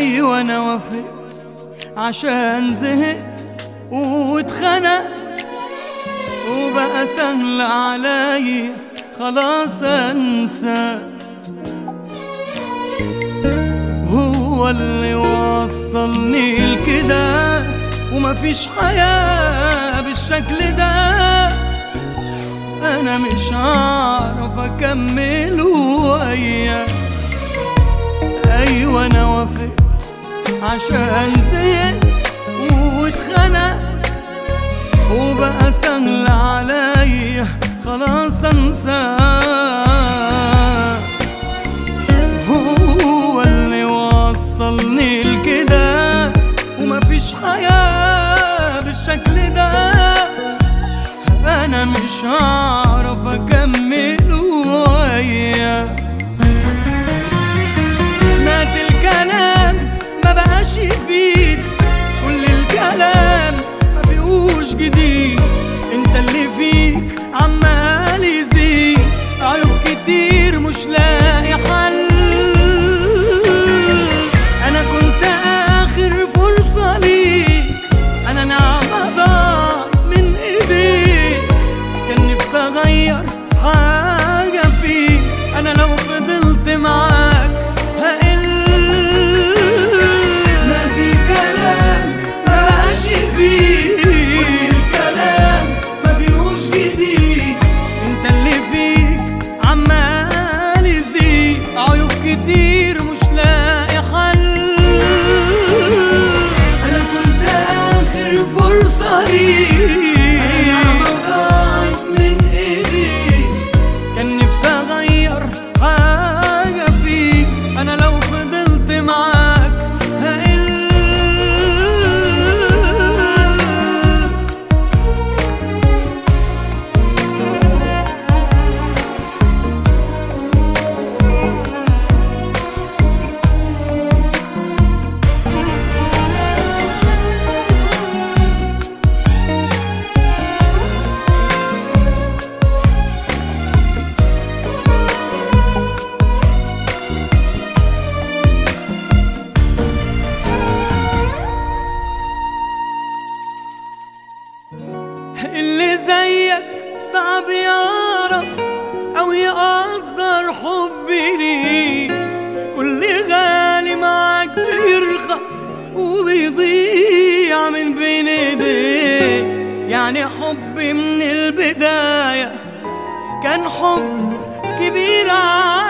ايوه انا وافقت عشان زهقت واتخنقت وبقى سهل عليا خلاص انسى هو اللي وصلني لكده ومفيش حياة بالشكل ده انا مش هعرف اكمل وياه ايوه انا وافقت عشان زهقت واتخنقت وبقى سهل عليا خلاص انساه هو اللي وصلني لكده ومفيش حياة بالشكل ده انا مش هعرف اكمل وياه مات الكلام ما بقاش يفيد كل الكلام ما فيهوش جديد انت اللي فيك عمال يزيد عيوب كتير مش لاقي حل انا كنت اخر فرصة ليك انا نعمة ضاع من ايديك كان نفسي اغير حاجة فيك انا لو فضلت معاك هقل ما في كلام ما بقاش فيه الكلام ما فيهوش جديد انت اللي فيك عمال يزيد عيوب كتير مش لاقي حل انا كنت اخر فرصة ليك انا ضاعت من ايدي كان نفسي اغير حاجة فيك انا لو فضلت معاك هقل اللي زيك صعب يعرف او يقدر حبي ليك كل غالي معاك بيرخص وبيضيع من بين ايديك يعني حبي من البداية كان حب كبير